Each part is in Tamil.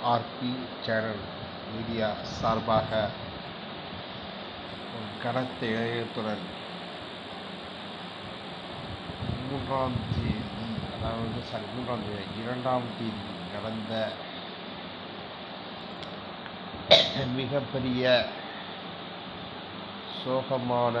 ஆர்பி சேனல் மீடியா சார்பாக ஒரு கனத்த இதயத்துடன் மூன்றாம் தேதி அதாவது சாரி மூன்றாம் தேதி இரண்டாம் தேதி நடந்த மிகப்பெரிய சோகமான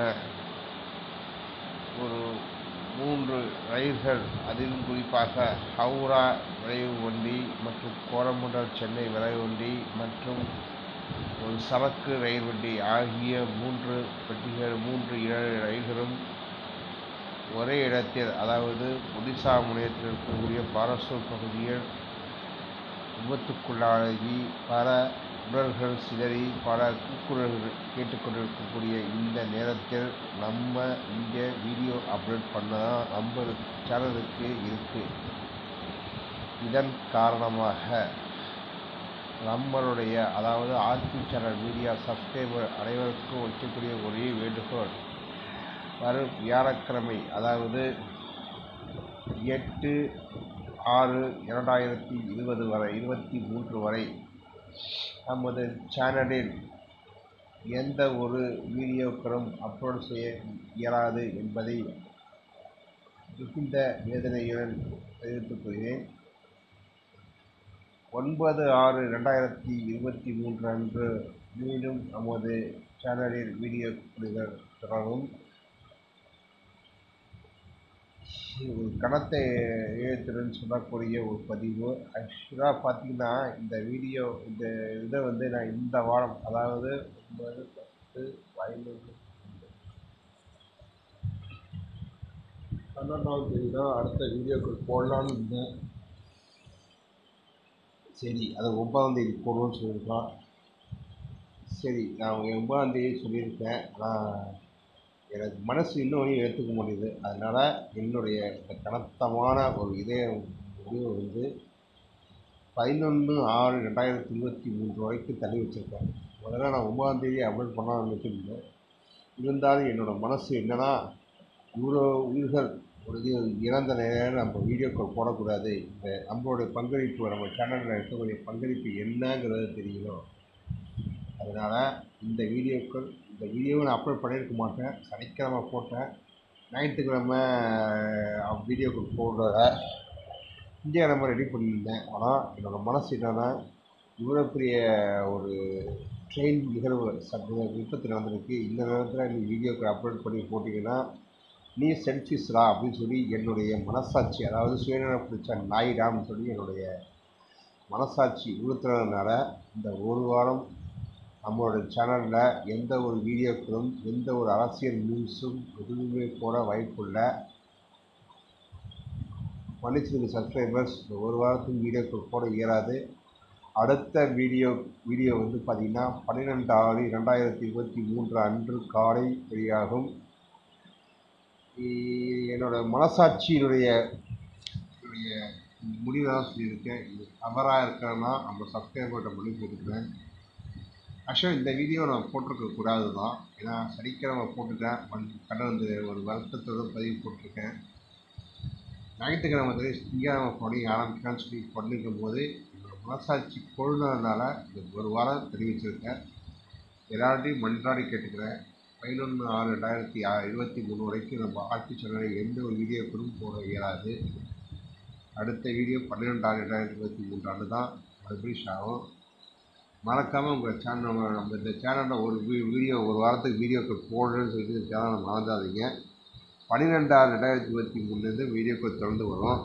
ஒரு மூன்று ரயில்கள் அதிலும் குறிப்பாக ஹவுரா விரைவு வண்டி மற்றும் கோரமண்டல் சென்னை விரைவு வண்டி மற்றும் ஒரு சரக்கு ரயில் வண்டி ஆகிய மூன்று பெட்டிகள் மூன்று ஏழு ரயில்களும் ஒரே இடத்தில் அதாவது ஒடிசா முனையத்தில் இருக்கக்கூடிய பாரசூர் பகுதியில் விபத்துக்குள்ளாகி பல உடல்கள் சிதறி பல கூக்குரல்கள் கேட்டுக்கொண்டிருக்கக்கூடிய இந்த நேரத்தில் நம்ம இங்கே வீடியோ அப்லோட் பண்ணால் நம்ம சேனலுக்கு இருக்குது இதன் காரணமாக நம்மளுடைய அதாவது ஆர்பி சேனல் மீடியா சப்ஸ்கிரைபர் அனைவருக்கும் வைக்கக்கூடிய ஒரே வேண்டுகோள் வரும் வியாழக்கிழமை அதாவது எட்டு ஆறு இரண்டாயிரத்தி இருபது வரை இருபத்தி மூன்று வரை நமது சேனலில் எந்த ஒரு வீடியோக்களும் அப்லோட் செய்ய இயலாது என்பதை மிகுந்த வேதனையுடன் தெரிவித்துக் கொள்கிறேன் ஒன்பது ஆறு ரெண்டாயிரத்தி இருபத்தி மூன்று அன்று மீண்டும் நமது சேனலில் வீடியோக்கள் தொடரும் ஒரு கனத்த எழுத்துடன் சொல்லக்கூடிய ஒரு பதிவு ஆக்சுவலாக பார்த்தீங்கன்னா இந்த வீடியோ இந்த இதை வந்து நான் இந்த வாரம் அதாவது ஒன்பது பத்து பதினொன்று பன்னெண்டாம் தேதி தான் அடுத்த வீடியோக்கள் போடலான்னு இருந்தேன் சரி அதை ஒன்பதாம் தேதி போடுவோம்னு சொல்லியிருக்கான் சரி நான் ஒன்பதாம் தேதி சொல்லியிருக்கேன் ஆனால் எனக்கு மனசு இன்னும் வரையும் ஏற்றுக்க முடியுது அதனால் என்னுடைய இந்த கனத்தமான ஒரு இதய முடிவை வந்து பதினொன்று ஆறு ரெண்டாயிரத்தி இருபத்தி மூன்று வரைக்கும் தள்ளி வச்சுருக்கேன் முதல்ல நான் ஒன்பதாம் தேதி அப்லோட் பண்ணால் வச்சுருந்தேன் இருந்தாலும் என்னோடய மனசு என்னன்னா இவ்வளோ உயிர்கள் ஒரு இது இறந்த நேரம் நம்ம வீடியோக்கள் போடக்கூடாது இந்த நம்மளுடைய பங்களிப்பு நம்ம சேனலில் இருக்கக்கூடிய பங்களிப்பு என்னங்கிறது தெரியணும் அதனால் இந்த வீடியோக்கள் இந்த வீடியோவை நான் அப்லோட் பண்ணியிருக்க மாட்டேன் சனிக்கிழமை போட்டேன் ஞாயிற்றுக்கிழமை வீடியோக்கள் போடுறத திங்கக்கிழமை ரெடி பண்ணியிருந்தேன் ஆனால் என்னோடய மனசு என்னென்னா இவ்வளோ பெரிய ஒரு ட்ரெயின் நிகழ்வு சற்று விபத்து நடந்திருக்கு இந்த நேரத்தில் நீ வீடியோக்கள் அப்லோட் பண்ணி போட்டிங்கன்னா நீ செல்ஃபிஸ்ரா அப்படின்னு சொல்லி என்னுடைய மனசாட்சி அதாவது சுயநலம் பிடிச்ச நாயிடான்னு சொல்லி என்னுடைய மனசாட்சி உறுத்துறதுனால இந்த ஒரு வாரம் நம்மளோட சேனலில் எந்த ஒரு வீடியோக்களும் எந்த ஒரு அரசியல் நியூஸும் எதுவுமே போட வாய்ப்புள்ள மன்னிச்சிருக்க சப்ஸ்கிரைபர்ஸ் இந்த ஒரு வாரத்துக்கு வீடியோக்கள் போட இயலாது அடுத்த வீடியோ வீடியோ வந்து பார்த்திங்கன்னா பன்னிரெண்டு ஆறு ரெண்டாயிரத்தி இருபத்தி மூன்று அன்று காலை வெளியாகும் என்னோடய மனசாட்சியினுடைய என்னுடைய முடிவை தான் சொல்லியிருக்கேன் இது தவறாக இருக்கிறேன்னா நம்ம சப்ஸ்கிரைபர்கிட்ட மொழி போட்டுக்கிறேன் ஆக்சுவலாக இந்த வீடியோ நான் போட்டிருக்க கூடாது தான் ஏன்னா சனிக்கிழமை போட்டுட்டேன் கடந்து ஒரு வருத்தத்தோடு பதிவு போட்டிருக்கேன் ஞாயிற்றுக்கிழமை வந்து திங்கக்கிழமை பண்ணி ஆரம்பிக்கலான்னு சொல்லி பண்ணிருக்கும் போது என்னோடய மனசாட்சி கொழுனதுனால இந்த ஒரு வாரம் தெரிவிச்சிருக்கேன் எல்லார்ட்டையும் மன்றாடி கேட்டுக்கிறேன் பதினொன்று ஆறு ரெண்டாயிரத்தி இருபத்தி மூணு வரைக்கும் நம்ம ஆர்பி சேனலில் எந்த ஒரு வீடியோக்களும் போட இயலாது அடுத்த வீடியோ பன்னிரெண்டு ஆறு ரெண்டாயிரத்தி இருபத்தி மூன்று ஆண்டு தான் பப்ளிஷ் ஆகும் மறக்காமல் உங்கள் சேனல் நம்ம இந்த சேனலில் ஒரு வீடியோ ஒரு வாரத்துக்கு வீடியோக்கள் போடுறேன்னு சொல்லிட்டு இந்த சேனலை மறந்துடாதீங்க பன்னிரெண்டு ஆறு ரெண்டாயிரத்தி இருபத்தி மூணுலேருந்து வீடியோக்கள் தொடர்ந்து வரும்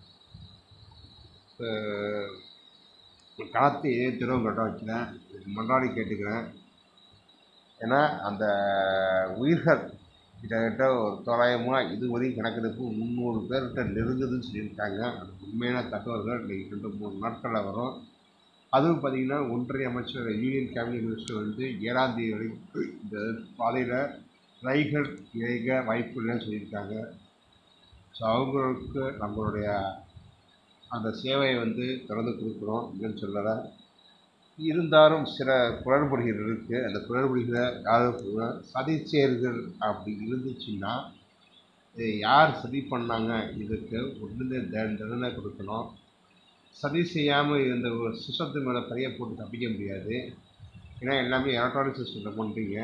கணத்தை இதயத்திலும் உங்கள்கிட்ட வைக்கிறேன் மன்றாடி கேட்டுக்கிறேன் ஏன்னா அந்த உயிர்கள் கிட்டத்தட்ட ஒரு தோராயமாக இதுவரையும் கணக்கெடுப்பு முந்நூறு பேர்கிட்ட நெருங்குதுன்னு சொல்லியிருக்காங்க அது உண்மையான தகவல்கள் இன்றைக்கி ரெண்டு மூணு நாட்களில் வரும் அதுவும் பார்த்திங்கன்னா ஒன்றிய அமைச்சர் யூனியன் கேபினட் மினிஸ்டர் வந்து ஏழாம் தேதி வரைக்கும் இந்த பாதையில் ரயில்கள் இயங்க வாய்ப்பு இல்லைன்னு சொல்லியிருக்காங்க ஸோ அவங்களுக்கு நம்மளுடைய அந்த சேவையை வந்து திறந்து கொடுக்குறோம் இல்லைன்னு சொல்லலை இருந்தாலும் சில குளறுபடிகள் இருக்குது அந்த குளறுபடிகளை யாரும் சதி செயல்கள் அப்படி இருந்துச்சுன்னா இதை யார் சரி பண்ணாங்க இதுக்கு உடனே தண்டனை கொடுக்கணும் சதி செய்யாமல் இந்த ஒரு சிஸ்டத்து மேலே கையை போட்டு தப்பிக்க முடியாது ஏன்னா எல்லாமே எலக்ட்ரானிக் சிஸ்டத்தில் பண்ணுறீங்க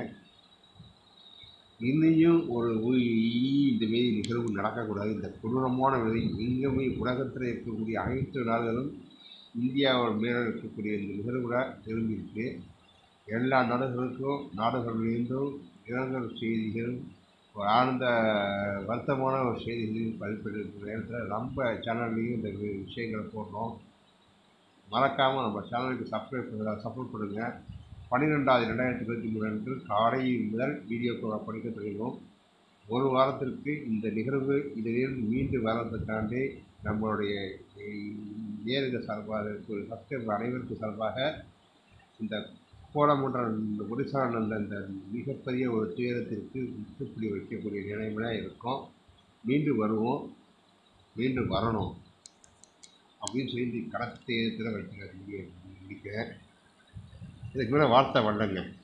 இனியும் ஒரு உய்- இந்த மாரி நிகழ்வு நடக்கக்கூடாது இந்த கொடூரமான விதை எங்குமே உலகத்தில் இருக்கக்கூடிய அனைத்து நாடுகளும் இந்தியாவோட மேலே இருக்கக்கூடிய இந்த நிகழ்வுல திரும்பியிருக்கு எல்லா நாடுகளுக்கும் நாடுகளிலிருந்தும் இரங்கல் செய்திகள் ஒரு ஆழ்ந்த வருத்தமான ஒரு செய்திகளையும் பதிப்பிடுற நேரத்தில் நம்ம சேனல்லையும் இந்த வி- விஷயங்களை போடுறோம் மறக்காமல் நம்ம சேனலுக்கு சப்ஸ்கிரைப் பண்ணுங்க சப்போர்ட் பண்ணுங்கள் பன்னிரெண்டாவது ரெண்டாயிரத்தி இருபத்தி மூணு அன்று காலை முதல் வீடியோக்களை படிக்க தொடங்கினோம் ஒரு வாரத்திற்கு இந்த நிகழ்வு இதிலிருந்து மீண்டு வர்றதுக்காண்டி நம்மளுடைய நேருக்கு சார்பாக இருக்கிற சப்ஸ்கிரைபர் அனைவருக்கும் சார்பாக இந்த கோலமுன்ற இந்த ஒடிசாவில் நடந்த இந்த மிகப்பெரிய ஒரு துயரத்திற்கு முற்றுப்புள்ளி வைக்கக்கூடிய நிலைமையில இருக்கோம் மீண்டும் வருவோம் மீண்டும் வரணும் அப்படின்னு சொல்லி கடத்தேரத்தில் வைக்கிற முடிக்கிறேன் இதுக்கு மேலே வார்த்தை வரலங்க